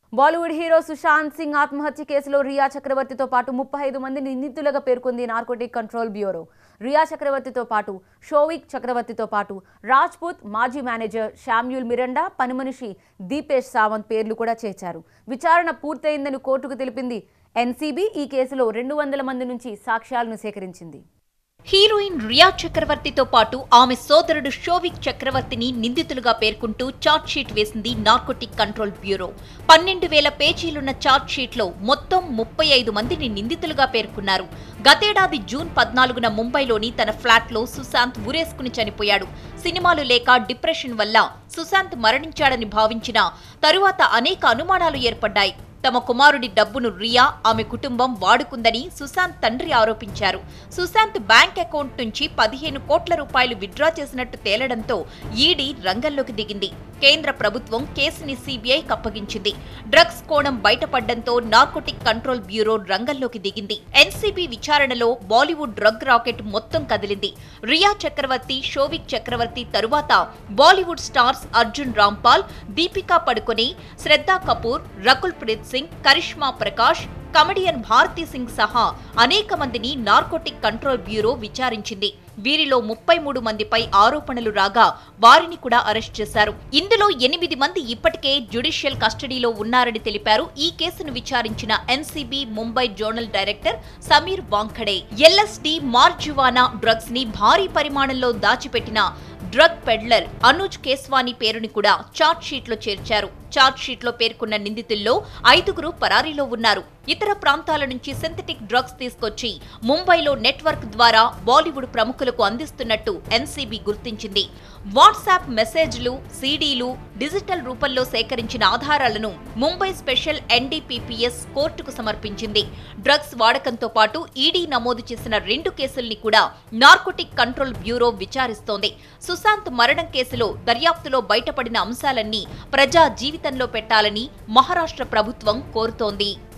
Bollywood hero Sushant Singh ఆత్మహత్య కేసులో రియా చక్రవర్తితో పాటు ముప్పై ఐదు మంది నిందితులుగా పేర్కొంది నార్కోటిక్ కంట్రోల్ బ్యూరో రియా చక్రవర్తితో పాటు షోవిక్ చక్రవర్తితో పాటు రాజ్పూత్ మాజీ మేనేజర్ శామ్యూల్ మిరండా పనిమనిషి దీపేష్ సావంత్ పేర్లు కూడా చేర్చారు విచారణ పూర్తయిందని కోర్టుకు తెలిపింది ఎన్సీబీ ఈ కేసులో రెండు వందల మంది నుంచి సాక్ష్యాలను సేకరించింది హీరోయిన్ రియా చక్రవర్తితో పాటు ఆమె సోదరుడు షోవిక్ చక్రవర్తిని నిందితులుగా పేర్కొంటూ ఛార్జ్ షీట్ వేసింది నార్కోటిక్ కంట్రోల్ బ్యూరో పన్నెండు వేల పేజీలున్న ఛార్జ్ షీట్లో మొత్తం ముప్పై ఐదు మందిని నిందితులుగా పేర్కొన్నారు గతేడాది జూన్ పద్నాలుగున ముంబైలోని తన ఫ్లాట్లో సుశాంత్ ఉరేసుకుని చనిపోయాడు సినిమాలు లేక డిప్రెషన్ వల్ల సుశాంత్ మరణించాడని భావించిన తరువాత అనేక అనుమానాలు ఏర్పడ్డాయి తమ కుమారుడి డబ్బును రియా ఆమె కుటుంబం వాడుకుందని సుశాంత్ తండ్రి ఆరోపించారు సుశాంత్ బ్యాంక్ అకౌంట్ నుంచి పదిహేను కోట్ల రూపాయలు విత్డ్రా చేసినట్టు తేలడంతో ఈడీ రంగంలోకి దిగింది కేంద్ర ప్రభుత్వం కేసుని సీబీఐ కప్పగించింది డ్రగ్స్ కోణం బయటపడ్డంతో నార్కోటిక్ కంట్రోల్ బ్యూరో రంగంలోకి దిగింది ఎన్సీబీ విచారణలో బాలీవుడ్ డ్రగ్ రాకెట్ మొత్తం కదిలింది రియా చక్రవర్తి షోవిక్ చక్రవర్తి తరువాత బాలీవుడ్ స్టార్స్ అర్జున్ రాంపాల్ దీపికా పడుకొనే శ్రద్ధా కపూర్ రకుల్ ప్రీత్ సింగ్ కరిష్మా ప్రకాష్ కమెడియన్ భారతీ సింగ్ సహా అనేక మందిని నార్కోటిక్ కంట్రోల్ బ్యూరో విచారించింది వీరిలో ముప్పై మూడు మందిపై ఆరోపణలు రాగా వారిని కూడా అరెస్ట్ చేశారు ఇందులో ఎనిమిది మంది ఇప్పటికే జ్యుడిషియల్ కస్టడీలో ఉన్నారని తెలిపారు ఈ కేసును విచారించిన NCB Mumbai zonal director Sameer Wankhede LSD marijuana drugs ని భారీ పరిమాణంలో దాచిపెట్టిన డ్రగ్ పెడ్లర్ అనుజ్ కేస్వాని పేరుని కూడా చార్జ్ షీట్ లో చేర్చారు చార్జ్ షీట్ లో పేర్కొన్న నిందితుల్లో ఐదుగురు పరారీలో ఉన్నారు ఇతర ప్రాంతాల నుంచి సింథటిక్ డ్రగ్స్ తీసుకొచ్చి ముంబైలో నెట్వర్క్ ద్వారా బాలీవుడ్ ప్రముఖులకు అందిస్తున్నట్టు ఎన్సీబీ గుర్తించింది వాట్సాప్ మెసేజ్లు సీడీలు డిజిటల్ రూపంలో సేకరించిన ఆధారాలను ముంబై స్పెషల్ ఎన్డీపీపీఎస్ కోర్టుకు సమర్పించింది డ్రగ్స్ వాడకంతో పాటు ఈడీ నమోదు చేసిన రెండు కేసుల్ని కూడా నార్కోటిక్ కంట్రోల్ బ్యూరో విచారిస్తోంది సుశాంత్ మరణం కేసులో దర్యాప్తులో బయటపడిన అంశాలన్నీ ప్రజా జీవితంలో పెట్టాలని మహారాష్ట్ర ప్రభుత్వం కోరుతోంది